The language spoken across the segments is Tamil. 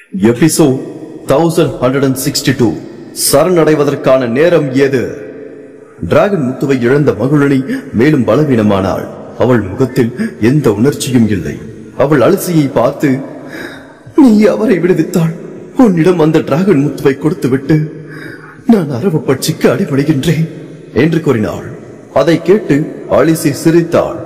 episode thousand hundred and sixty two சரணடைவதற்கான நேரம் ஏது டிராகன் முத்துவை இழந்த மகுழனி மேலும் பலவீனமானாள் அவள் முகத்தில் எந்த உணர்ச்சியும் இல்லை அவள் அலசியை பார்த்து நீ அவரை விடுவித்தாள் உன்னிடம் அந்த டிராகன் முத்துவை கொடுத்துவிட்டு நான் அரவ பட்சிக்கு அடிபடுகின்றேன் என்று கூறினாள் அதை கேட்டு அலிசி சிரித்தாள்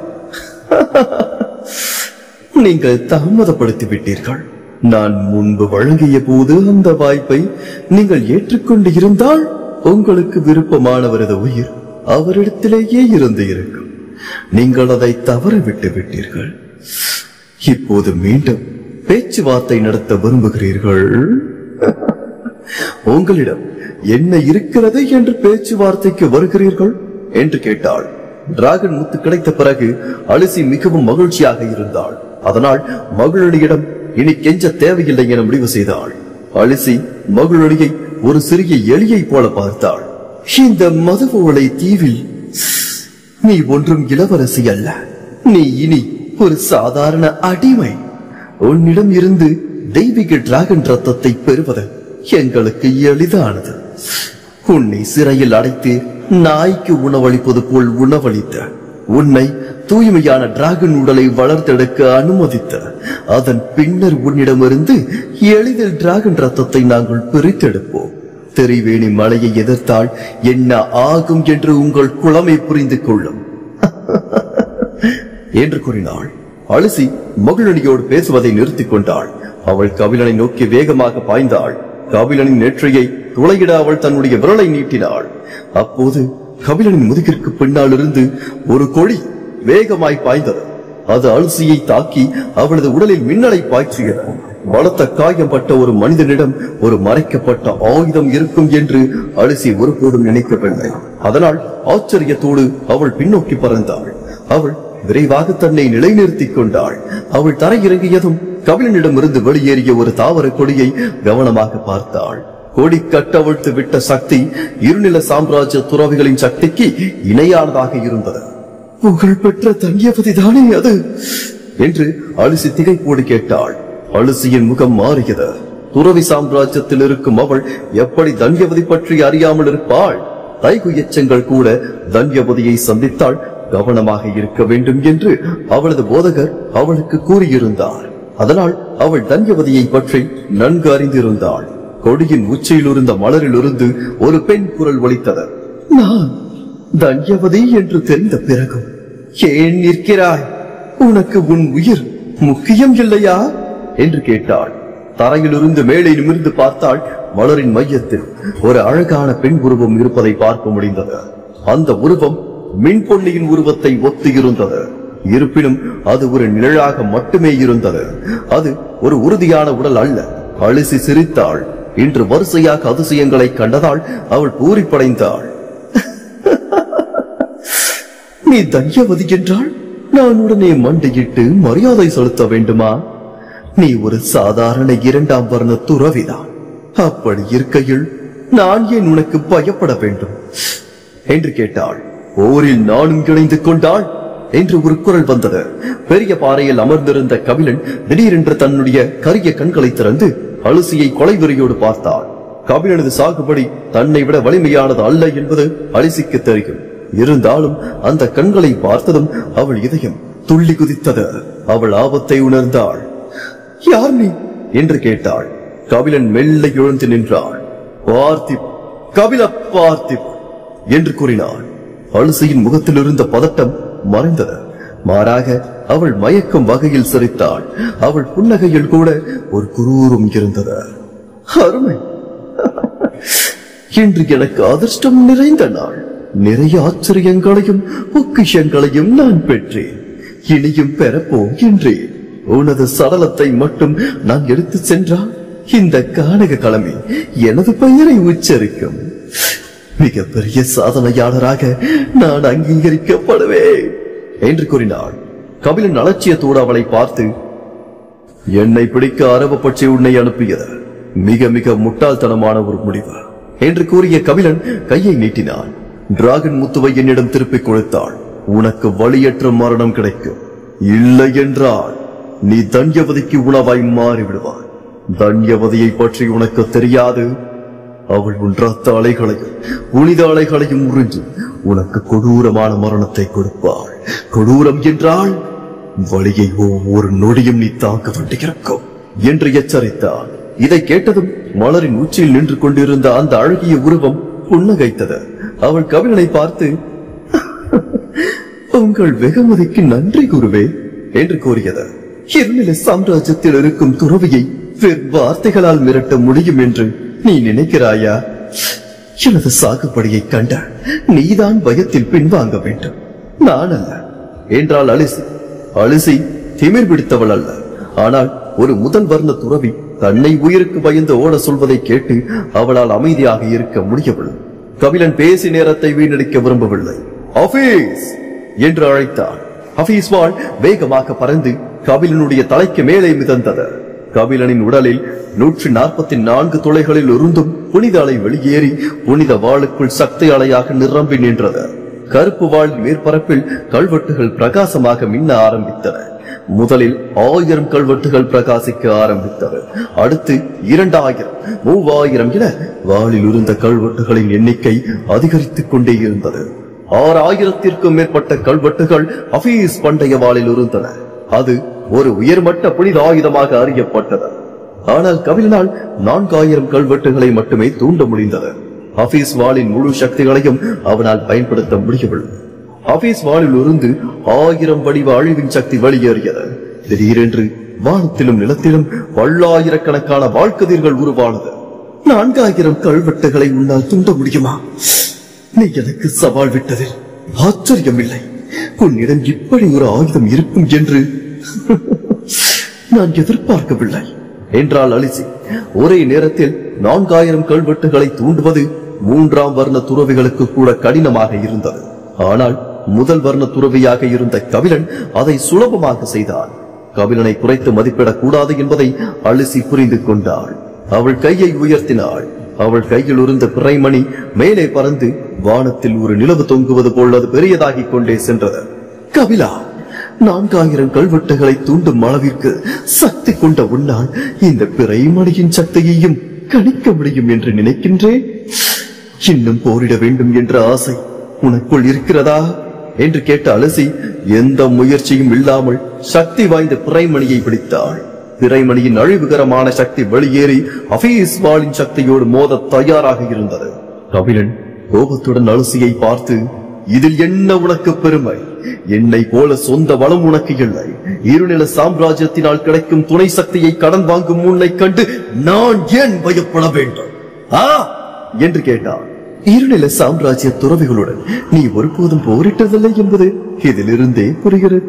நீங்கள் தாமதப்படுத்தி விட்டீர்கள் நான் முன்பு வழங்கிய போது அந்த வாய்ப்பை நீங்கள் ஏற்றுக்கொண்டு இருந்தால் உங்களுக்கு விருப்பமானவரது உயிர் அவரிடத்திலேயே இருந்து இருக்கும் நீங்கள் அதை தவற விட்டு விட்டீர்கள் இப்போது மீண்டும் பேச்சுவார்த்தை நடத்த விரும்புகிறீர்கள் உங்களிடம் என்ன இருக்கிறது என்று பேச்சுவார்த்தைக்கு வருகிறீர்கள் என்று கேட்டாள் டிராகன் முத்து கிடைத்த பிறகு அலிசி மிகவும் மகிழ்ச்சியாக இருந்தாள் அதனால் மகிழனியிடம் இனி கெஞ்ச தேவையில்லை என முடிவு செய்தாள் அலிசி மகிழனியை ஒரு சிறிய எலியை போல பார்த்தாள் இந்த மதுவோலை தீவில் நீ ஒன்றும் இளவரசி அல்ல நீ இனி ஒரு சாதாரண அடிமை உன்னிடம் இருந்து தெய்வீக டிராகன் ரத்தத்தை பெறுவது எங்களுக்கு எளிதானது உன்னை சிறையில் அடைத்து நாய்க்கு உணவளிப்பது போல் உணவளித்த உன்னை தூய்மையான டிராகன் உடலை வளர்த்தெடுக்க அனுமதித்த அதன் பின்னர் உன்னிடமிருந்து எளிதில் டிராகன் ரத்தத்தை நாங்கள் பிரித்தெடுப்போம் தெரிவேணி மலையை எதிர்த்தால் என்ன ஆகும் என்று உங்கள் குளமை புரிந்து கொள்ளும் என்று கூறினாள் அலசி மகிழனியோடு பேசுவதை நிறுத்திக் கொண்டாள் அவள் கபிலனை நோக்கி வேகமாக பாய்ந்தாள் கபிலனின் நெற்றியை துளையிட அவள் தன்னுடைய விரலை நீட்டினாள் அப்போது கபிலனின் முதுகிற்கு பின்னால் இருந்து ஒரு கொடி வேகமாய் பாய்ந்தது அது அலசியை தாக்கி அவளது உடலில் மின்னலை பாய்ச்சியது பலத்த காயம்பட்ட ஒரு மனிதனிடம் ஒரு மறைக்கப்பட்ட ஆயுதம் இருக்கும் என்று அலசி ஒருபோதும் நினைக்கவில்லை அதனால் ஆச்சரியத்தோடு அவள் பின்னோக்கி பறந்தாள் அவள் விரைவாக தன்னை நிலைநிறுத்திக் கொண்டாள் அவள் தரையிறங்கியதும் கபிலனிடமிருந்து வெளியேறிய ஒரு தாவர கொடியை கவனமாக பார்த்தாள் கொடி கட்டவிழ்த்து விட்ட சக்தி இருநில சாம்ராஜ்ய துறவிகளின் சக்திக்கு இணையானதாக இருந்தது புகழ் பெற்ற தங்கியபதி தானே அது என்று அலிசி திகைப்போடு கேட்டாள் அலிசியின் முகம் மாறியது துறவி சாம்ராஜ்யத்தில் இருக்கும் அவள் எப்படி தன்யவதி பற்றி அறியாமல் இருப்பாள் தைகு எச்சங்கள் கூட தன்யவதியை சந்தித்தால் கவனமாக இருக்க வேண்டும் என்று அவளது போதகர் அவளுக்கு கூறியிருந்தார் அதனால் அவள் தன்யவதியை பற்றி நன்கு அறிந்திருந்தாள் கொடியின் உச்சியில் இருந்த மலரிலிருந்து ஒரு பெண் குரல் ஒலித்தது நான் தன்யவதி என்று தெரிந்த பிறகும் ஏன் நிற்கிறாய் உனக்கு உன் உயிர் முக்கியம் இல்லையா என்று கேட்டாள் தரையிலிருந்து மேலே நிமிர்ந்து பார்த்தால் மலரின் மையத்தில் ஒரு அழகான பெண் உருவம் இருப்பதை பார்க்க முடிந்தது அந்த உருவம் மின்பொன்னியின் உருவத்தை ஒத்து இருந்தது இருப்பினும் அது ஒரு நிழலாக மட்டுமே இருந்தது அது ஒரு உறுதியான உடல் அல்ல அலிசி சிரித்தாள் இன்று வரிசையாக அதிசயங்களை கண்டதால் அவள் பூரிப்படைந்தாள் நீ தன்யவதி என்றால் நான் உடனே மண்டையிட்டு மரியாதை செலுத்த வேண்டுமா நீ ஒரு சாதாரண இரண்டாம் வர்ண துறவிதான் அப்படி இருக்கையில் நான் ஏன் உனக்கு பயப்பட வேண்டும் என்று கேட்டாள் போரில் நானும் இணைந்து கொண்டாள் என்று ஒரு குரல் வந்தது பெரிய பாறையில் அமர்ந்திருந்த கபிலன் திடீரென்று தன்னுடைய கரிய கண்களை திறந்து அலுசியை கொலைவெறியோடு பார்த்தாள் கபிலனது சாகுபடி தன்னை விட வலிமையானது அல்ல என்பது அலிசிக்கு தெரியும் இருந்தாலும் அந்த கண்களை பார்த்ததும் அவள் இதயம் துள்ளி குதித்தது அவள் ஆபத்தை உணர்ந்தாள் யார் நீ என்று கேட்டாள் கபிலன் மெல்ல எழுந்து நின்றாள் பார்த்திப் கபில பார்த்திப் என்று கூறினாள் அலுசியின் முகத்தில் இருந்த பதட்டம் மறைந்தது மாறாக அவள் மயக்கும் வகையில் சிரித்தாள் அவள் புன்னகையில் கூட ஒரு குரூரும் இருந்தது அருமை இன்று எனக்கு அதிர்ஷ்டம் நிறைந்த நாள் நிறைய ஆச்சரியங்களையும் பொக்கிஷங்களையும் நான் பெற்றேன் இனியும் பெறப்போகின்றேன் உனது சடலத்தை மட்டும் நான் எடுத்து சென்றால் இந்த கானக கிழமை எனது பெயரை உச்சரிக்கும் மிகப்பெரிய சாதனையாளராக நான் அங்கீகரிக்கப்படுவேன் என்று கூறினாள் கபிலன் அலட்சியத்தோடு அவளை பார்த்து என்னை பிடிக்க அரபு பட்சி உன்னை அனுப்பியது மிக மிக முட்டாள்தனமான ஒரு முடிவு என்று கூறிய கபிலன் கையை நீட்டினான் டிராகன் முத்துவை என்னிடம் திருப்பிக் கொடுத்தாள் உனக்கு வழியற்ற மரணம் கிடைக்கும் இல்லை என்றால் நீ தன்யவதிக்கு உணவாய் மாறி விடுவாய் தன்யவதியை பற்றி உனக்கு தெரியாது அவள் உன் ரத்த அலைகளையும் புனித அலைகளையும் உறிஞ்சு உனக்கு கொடூரமான மரணத்தை கொடுப்பாள் கொடூரம் என்றால் வழியை ஒவ்வொரு நொடியும் நீ தாங்க வேண்டியிருக்கும் என்று எச்சரித்தாள் இதை கேட்டதும் மலரின் உச்சியில் நின்று கொண்டிருந்த அந்த அழகிய உருவம் புன்னகைத்தது அவள் கவிழனை பார்த்து உங்கள் வெகுமதிக்கு நன்றி குருவே என்று கூறியது இருநிலை சாம்ராஜ்யத்தில் இருக்கும் துறவியை வெறும் வார்த்தைகளால் மிரட்ட முடியும் என்று நீ நினைக்கிறாயா எனது சாகுபடியை கண்ட நீதான் பயத்தில் பின்வாங்க வேண்டும் நான் அல்ல என்றாள் அலிசி அலிசி திமிர் பிடித்தவள் அல்ல ஆனால் ஒரு முதல் வர்ண துறவி தன்னை உயிருக்கு பயந்து ஓட சொல்வதை கேட்டு அவளால் அமைதியாக இருக்க முடியவில்லை கபிலன் பேசி நேரத்தை வீணடிக்க விரும்பவில்லை ஆபீஸ் என்று அழைத்தான் ஹபீஸ் வாள் வேகமாக பறந்து கபிலனுடைய தலைக்கு மேலே மிதந்தது கபிலனின் உடலில் நூற்றி நாற்பத்தி நான்கு துளைகளில் இருந்தும் புனித அலை வெளியேறி புனித வாளுக்குள் சக்தி அலையாக நிரம்பி நின்றது கருப்பு வாளின் மேற்பரப்பில் கல்வெட்டுகள் பிரகாசமாக மின்ன ஆரம்பித்தன முதலில் ஆயிரம் கல்வெட்டுகள் பிரகாசிக்க ஆரம்பித்தது அடுத்து இரண்டாயிரம் மூவாயிரம் என வாளில் இருந்த கல்வெட்டுகளின் எண்ணிக்கை அதிகரித்துக் கொண்டே இருந்தது ஆறாயிரத்திற்கும் மேற்பட்ட கல்வெட்டுகள் ஹபீஸ் பண்டைய வாளில் இருந்தன அது ஒரு உயர்மட்ட புனித ஆயுதமாக அறியப்பட்டது ஆனால் கபிலனால் நான்காயிரம் கல்வெட்டுகளை மட்டுமே தூண்ட முடிந்தது ஹபீஸ் வாளின் முழு சக்திகளையும் அவனால் பயன்படுத்த முடியவில்லை ஹபீஸ் வாளில் இருந்து ஆயிரம் வடிவ அழிவின் சக்தி வெளியேறியது திடீரென்று வானத்திலும் நிலத்திலும் பல்லாயிரக்கணக்கான வாழ்க்கதிர்கள் உருவானது நான்காயிரம் கல்வெட்டுகளை உன்னால் தூண்ட முடியுமா நீ எனக்கு சவால் விட்டதில் ஆச்சரியமில்லை உன்னிடம் இப்படி ஒரு ஆயுதம் இருக்கும் என்று நான் எதிர்பார்க்கவில்லை என்றாள் அலிசி ஒரே நேரத்தில் நான்காயிரம் கல்வெட்டுகளை தூண்டுவது மூன்றாம் வர்ண துறவிகளுக்கு கூட கடினமாக இருந்தது ஆனால் முதல் வர்ண துறவியாக இருந்த கபிலன் அதை சுலபமாக செய்தான் கபிலனை குறைத்து மதிப்பிடக் கூடாது என்பதை அலிசி புரிந்து கொண்டாள் அவள் கையை உயர்த்தினாள் அவள் கையில் இருந்த பிறைமணி மேலே பறந்து வானத்தில் ஒரு நிலவு தொங்குவது போல் அது பெரியதாகிக் கொண்டே சென்றது கபிலா நான்காயிரம் கல்வெட்டுகளை தூண்டும் அளவிற்கு சக்தி கொண்ட உன்னால் இந்த பிறைமணியின் சக்தியையும் கணிக்க முடியும் என்று நினைக்கின்றேன் இன்னும் போரிட வேண்டும் என்ற ஆசை உனக்குள் இருக்கிறதா என்று கேட்ட அலசி எந்த முயற்சியும் இல்லாமல் சக்தி வாய்ந்த பிறைமணியை பிடித்தாள் பிறைமணியின் அழிவுகரமான சக்தி வெளியேறி அபீஸ் வாளின் சக்தியோடு மோத தயாராக இருந்தது கபிலன் கோபத்துடன் அலசியை பார்த்து இதில் என்ன உனக்கு பெருமை என்னை போல சொந்த வளம் உனக்கு இல்லை இருநில சாம்ராஜ்யத்தினால் கிடைக்கும் துணை சக்தியை கடன் வாங்கும் உன்னை கண்டு நான் ஏன் பயப்பட வேண்டும் ஆ என்று கேட்டான் இருநில சாம்ராஜ்ய துறவிகளுடன் நீ ஒருபோதும் போரிட்டதில்லை என்பது இதிலிருந்தே புரிகிறது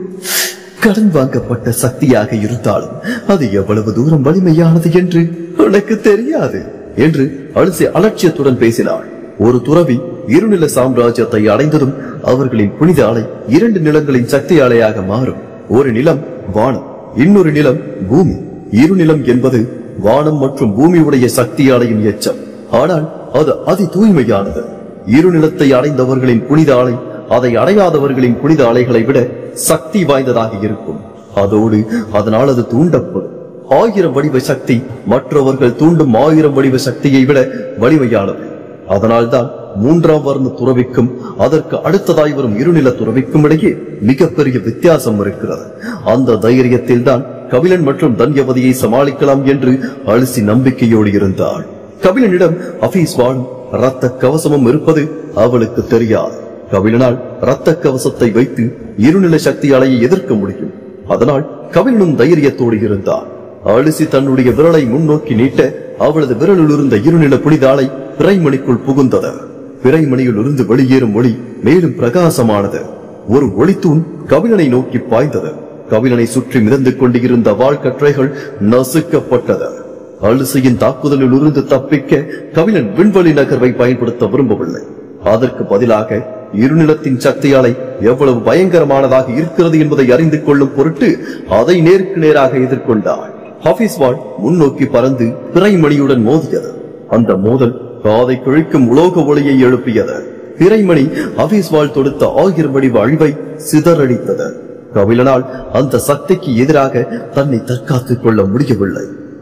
கடன் வாங்கப்பட்ட சக்தியாக இருந்தாலும் அது எவ்வளவு தூரம் வலிமையானது என்று உனக்கு தெரியாது என்று அலசி அலட்சியத்துடன் பேசினாள் ஒரு துறவி இருநில சாம்ராஜ்யத்தை அடைந்ததும் அவர்களின் புனித அலை இரண்டு நிலங்களின் சக்தி அலையாக மாறும் ஒரு நிலம் வானம் இன்னொரு நிலம் பூமி இருநிலம் என்பது வானம் மற்றும் பூமியுடைய சக்தி அலையின் எச்சம் ஆனால் அது அதி தூய்மையானது இருநிலத்தை அடைந்தவர்களின் புனித அலை அதை அடையாதவர்களின் புனித அலைகளை விட சக்தி வாய்ந்ததாக இருக்கும் அதோடு அதனால் அது தூண்டப்படும் ஆயிரம் வடிவ சக்தி மற்றவர்கள் தூண்டும் ஆயிரம் வடிவ சக்தியை விட வலிமையானது அதனால்தான் மூன்றாம் வர்ண துறவிக்கும் அதற்கு அடுத்ததாய் வரும் இருநில துறவிக்கும் இடையே மிகப்பெரிய வித்தியாசம் இருக்கிறது அந்த தைரியத்தில் தான் கபிலன் மற்றும் தன்யவதியை சமாளிக்கலாம் என்று அலிசி நம்பிக்கையோடு இருந்தாள் கபிலனிடம் அபீஸ் வாழும் ரத்த கவசமும் இருப்பது அவளுக்கு தெரியாது கபிலனால் ரத்த கவசத்தை வைத்து இருநில சக்தி அலையை எதிர்க்க முடியும் அதனால் கபிலனும் தைரியத்தோடு இருந்தார் அலிசி தன்னுடைய விரலை முன்னோக்கி நீட்ட அவளது விரலில் இருந்த இருநில புனித அலை பிறைமணிக்குள் புகுந்தது பிறைமணியில் இருந்து வெளியேறும் ஒளி மேலும் பிரகாசமானது ஒரு ஒளித்தூண் கபிலனை நோக்கி பாய்ந்தது கபிலனை சுற்றி மிதந்து கொண்டிருந்த வாழ்க்கற்றைகள் நசுக்கப்பட்டது அலிசையின் தாக்குதலில் இருந்து தப்பிக்க கபிலன் விண்வெளி நகர்வை பயன்படுத்த விரும்பவில்லை அதற்கு பதிலாக இருநிலத்தின் சக்தியாலை எவ்வளவு பயங்கரமானதாக இருக்கிறது என்பதை அறிந்து கொள்ளும் பொருட்டு அதை நேருக்கு நேராக எதிர்கொண்டாள் ஹபீஸ் வாள் முன்னோக்கி பறந்து பிறைமணியுடன் மோதியது அந்த மோதல் காதை கிழிக்கும் உலோக ஒளியை எழுப்பியது பிறைமணி ஹபீஸ் வாள் தொடுத்த ஆயிரம் வடிவ அழிவை சிதறடித்தது கபிலனால் அந்த சக்திக்கு எதிராக தன்னை தற்காத்துக் கொள்ள முடியவில்லை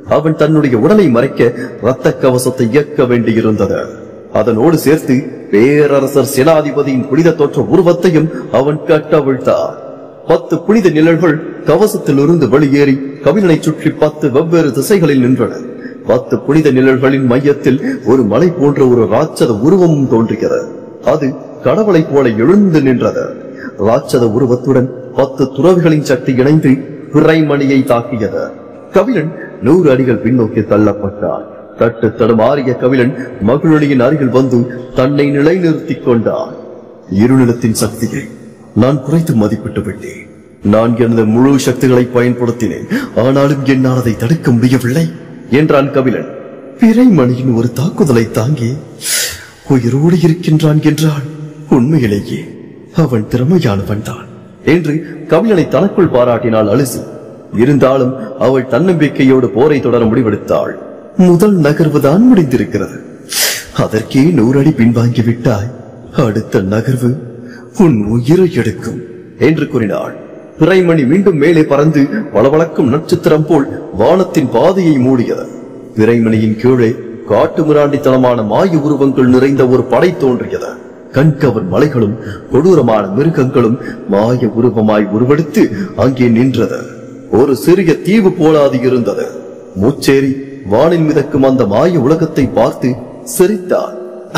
அவன் தன்னுடைய உடலை மறைக்க இரத்த கவசத்தை இயக்க வேண்டியிருந்தது அதனோடு சேர்த்து பேரரசர் சேனாதிபதியின் புனித தோற்ற உருவத்தையும் அவன் கட்டவிழ்த்தான் பத்து புனித நிழல்கள் கவசத்திலிருந்து வெளியேறி கபிலனை சுற்றி பத்து வெவ்வேறு திசைகளில் நின்றன பத்து புனித நிழல்களின் மையத்தில் ஒரு மலை போன்ற ஒரு ராட்சத உருவமும் தோன்றுகிறது அது கடவுளைப் போல எழுந்து நின்றது ராட்சத உருவத்துடன் பத்து துறவிகளின் சக்தி இணைந்து பிறைமணியை தாக்கியது கபிலன் நூறு அடிகள் பின்னோக்கி தள்ளப்பட்டான் தட்டு தடுமாறிய கபிலன் மகிழனியின் அருகில் வந்து தன்னை நிலைநிறுத்திக் கொண்டான் இருநிலத்தின் சக்தியை நான் குறைத்து மதிப்பிட்டு விட்டேன் நான் எனது முழு சக்திகளை பயன்படுத்தினேன் ஆனாலும் என்னால் அதை தடுக்க முடியவில்லை என்றான் கபிலன் பிறைமணியின் ஒரு தாக்குதலை தாங்கி உயிரோடு இருக்கின்றான் என்றால் உண்மையிலேயே அவன் திறமையானவன் தான் என்று கபிலனை தனக்குள் பாராட்டினாள் அலிசி இருந்தாலும் அவள் தன்னம்பிக்கையோடு போரை தொடர முடிவெடுத்தாள் முதல் நகர்வு தான் முடிந்திருக்கிறது அதற்கே நூறடி பின்வாங்கி விட்டாய் அடுத்த நகர்வு உன் உயிரை எடுக்கும் என்று கூறினாள் பிறைமணி மீண்டும் மேலே பறந்து வளவளக்கும் நட்சத்திரம் போல் வானத்தின் பாதையை மூடியது பிறைமணியின் கீழே காட்டு மிராண்டித்தனமான மாய உருவங்கள் நிறைந்த ஒரு படை தோன்றியது கண்கவர் மலைகளும் கொடூரமான மிருகங்களும் மாய உருவமாய் உருவெடுத்து அங்கே நின்றது ஒரு சிறிய தீவு போலாது இருந்தது மூச்சேரி வானில் மிதக்கும் அந்த மாய உலகத்தை பார்த்து சிரித்தார்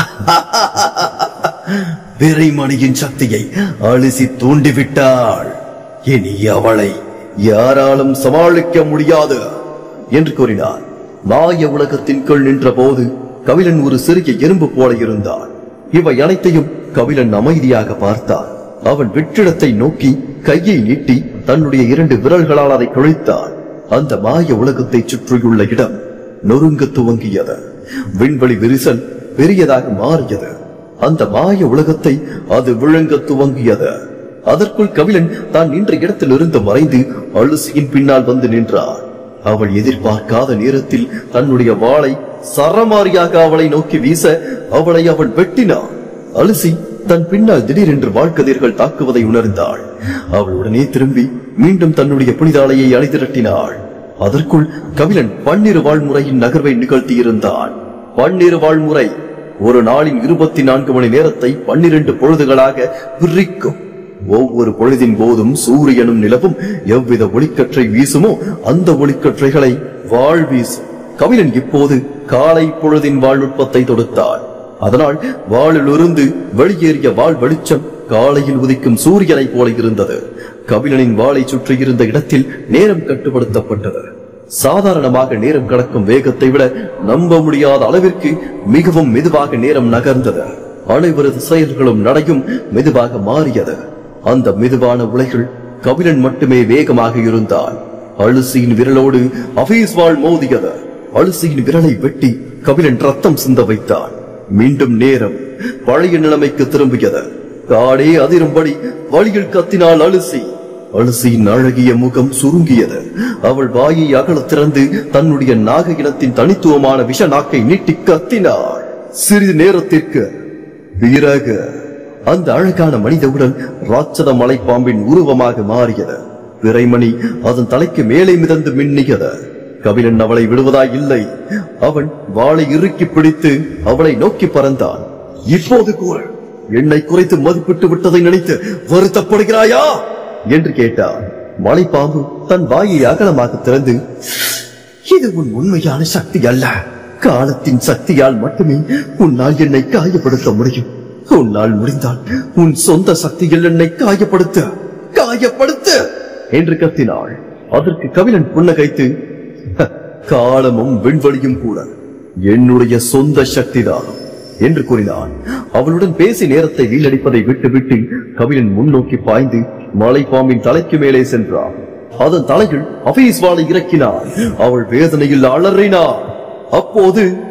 பிறைமணியின் சக்தியை அலிசி தூண்டிவிட்டாள் இனி அவளை யாராலும் சமாளிக்க முடியாது என்று கூறினார் மாய உலகத்தின் கீழ் நின்ற போது கபிலன் ஒரு சிறிய எறும்பு போல இருந்தான் இவை அனைத்தையும் கபிலன் அமைதியாக பார்த்தான் அவன் வெற்றிடத்தை நோக்கி கையை நீட்டி தன்னுடைய இரண்டு விரல்களால் அதை கிழித்தான் அந்த மாய உலகத்தை சுற்றியுள்ள இடம் நொறுங்க துவங்கியது விண்வெளி விரிசல் பெரியதாக மாறியது அந்த மாய உலகத்தை அது விழுங்க துவங்கியது அதற்குள் கபிலன் தான் நின்ற இடத்திலிருந்து மறைந்து அழுசியின் பின்னால் வந்து நின்றார் அவள் எதிர்பார்க்காத நேரத்தில் தன்னுடைய வாளை சரமாரியாக அவளை நோக்கி வீச அவளை அவள் வெட்டினாள் அலுசி தன் பின்னால் திடீரென்று வாழ்க்கதிர்கள் தாக்குவதை உணர்ந்தாள் அவள் உடனே திரும்பி மீண்டும் தன்னுடைய புனிதாலையை அணிதிரட்டினாள் அதற்குள் கபிலன் பன்னிரு வாழ்முறையின் நகர்வை நிகழ்த்தியிருந்தான் பன்னிரு வாழ்முறை ஒரு நாளின் இருபத்தி நான்கு மணி நேரத்தை பன்னிரண்டு பொழுதுகளாக பிரிக்கும் ஒவ்வொரு பொழுதின் போதும் சூரியனும் நிலவும் எவ்வித ஒளிக்கற்றை வீசுமோ அந்த ஒளிக்கற்றைகளை வாழ் வீசும் கபிலன் இப்போது காலை பொழுதின் வாழ்நுட்பத்தை தொடுத்தான் அதனால் வாளிலிருந்து வெளியேறிய வாள் வெளிச்சம் காலையில் உதிக்கும் சூரியனை போல இருந்தது கபிலனின் வாளை சுற்றியிருந்த இடத்தில் நேரம் கட்டுப்படுத்தப்பட்டது சாதாரணமாக நேரம் கடக்கும் வேகத்தை விட நம்ப முடியாத அளவிற்கு மிகவும் மெதுவாக நேரம் நகர்ந்தது அனைவரது செயல்களும் நடையும் மெதுவாக மாறியது அந்த மெதுவான உலைகள் கபிலன் மட்டுமே வேகமாக இருந்தான் அழுசியின் விரலோடு அபீஸ் வாழ் மோதியது அழுசியின் விரலை வெட்டி கபிலன் ரத்தம் சிந்த வைத்தான் மீண்டும் நேரம் பழைய நிலைமைக்கு திரும்பியது காடே அதிரும்படி வழியில் கத்தினாள் அழுசி அழுசியின் அழகிய முகம் சுருங்கியது அவள் வாயை அகலத் திறந்து தன்னுடைய நாக இனத்தின் தனித்துவமான விஷ நாக்கை நீட்டி கத்தினாள் சிறிது நேரத்திற்கு பிறகு அந்த அழகான மனித உடல் ராட்சத மலைப்பாம்பின் உருவமாக மாறியது பிறைமணி அதன் தலைக்கு மேலே மிதந்து மின்னியது கபிலன் அவளை விடுவதாய் இல்லை அவன் வாளை இறுக்கி பிடித்து அவளை நோக்கி பறந்தான் இப்போது கூறு என்னை குறைத்து மதிப்பிட்டு விட்டதை நினைத்து வருத்தப்படுகிறாயா என்று கேட்டான் மலைப்பாம்பு தன் வாயை அகலமாக திறந்து இது உன் உண்மையான சக்தி அல்ல காலத்தின் சக்தியால் மட்டுமே உன்னால் என்னை காயப்படுத்த முடியும் உன்னால் முடிந்தால் உன் சொந்த சக்தியில் என்னை காயப்படுத்த காயப்படுத்த என்று கத்தினாள் அதற்கு கவிழன் புன்னகைத்து "ஹ, காலமும் விண்வெளியும் கூட என்னுடைய சொந்த சக்திதான் என்று கூறினான் அவளுடன் பேசி நேரத்தை வீணடிப்பதை விட்டுவிட்டு கவிழன் முன்னோக்கி பாய்ந்து மலைப்பாம்பின் தலைக்கு மேலே சென்றான் அதன் தலையில் அபீஸ்வாலை இறக்கினார் அவள் வேதனையில் அலறினார் அப்போது